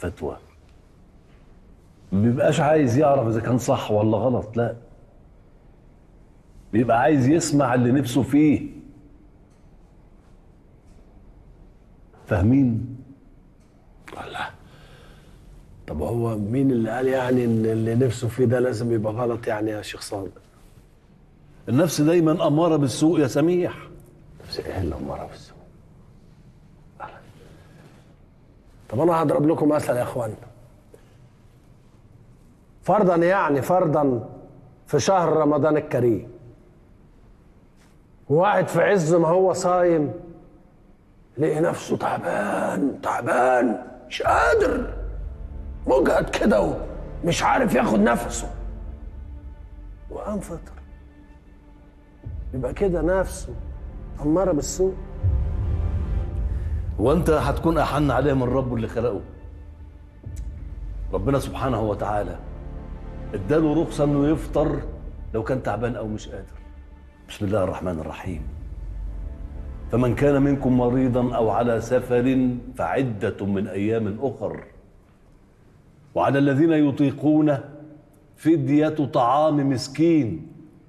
فتوى ما بيبقاش عايز يعرف اذا كان صح ولا غلط لا بيبقى عايز يسمع اللي نفسه فيه فاهمين لا طب هو مين اللي قال يعني ان اللي نفسه فيه ده لازم يبقى غلط يعني يا شيخ صادق النفس دايما اماره بالسوء يا سميح نفس ايه اللي اماره بالسوء طب انا هضرب لكم مثل يا اخوانا فرضا يعني فرضا في شهر رمضان الكريم واحد في عز ما هو صايم لقي نفسه تعبان تعبان مش قادر مجهد كده ومش عارف ياخد نفسه وقام فطر يبقى كده نفسه أمارة بالسوء وانت هتكون احن عليه من ربه اللي خلقه ربنا سبحانه وتعالى اداله رخصه انه يفطر لو كان تعبان او مش قادر بسم الله الرحمن الرحيم فمن كان منكم مريضا او على سفر فعده من ايام اخر وعلى الذين يطيقون فديه طعام مسكين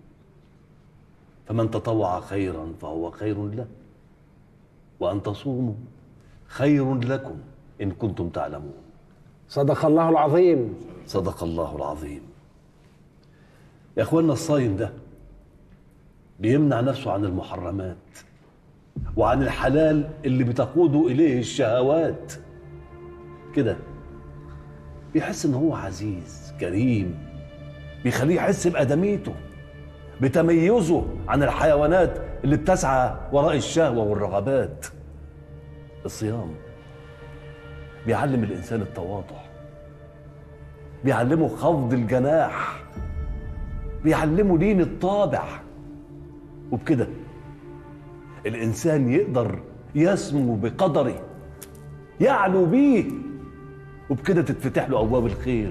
فمن تطوع خيرا فهو خير له وان تصوموا خير لكم ان كنتم تعلمون صدق الله العظيم صدق الله العظيم يا اخوانا الصايم ده بيمنع نفسه عن المحرمات وعن الحلال اللي بتقوده اليه الشهوات كده بيحس ان هو عزيز كريم بيخليه يحس بادميته بتميزه عن الحيوانات اللي بتسعى وراء الشهوه والرغبات الصيام بيعلم الانسان التواضع بيعلمه خفض الجناح بيعلمه لين الطابع وبكده الانسان يقدر يسمو بقدره يعلو بيه وبكده تتفتح له ابواب الخير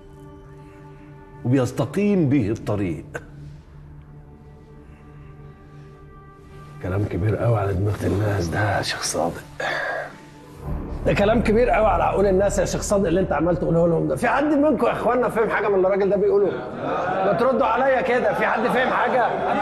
وبيستقيم به الطريق كلام كبير قوي على دماغ الناس ده يا شيخ صادق ده كلام كبير قوي على عقول الناس يا شيخ صادق اللي انت عمال تقوله لهم ده في حد منكم يا اخوانا فاهم حاجه من اللي الراجل ده بيقوله ما تردوا عليا كده في حد فاهم حاجه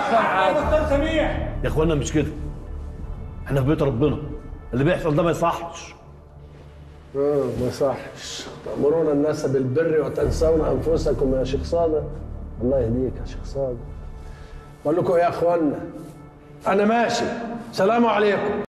يا اخوانا مش كده احنا في بيت ربنا اللي بيحصل ده ما يصحش اه ما صحش تأمرون الناس بالبر وتنسون أنفسكم يا شيخ صادق الله يهديك يا شيخ صادق بقول لكم يا أخوانا أنا ماشي سلام عليكم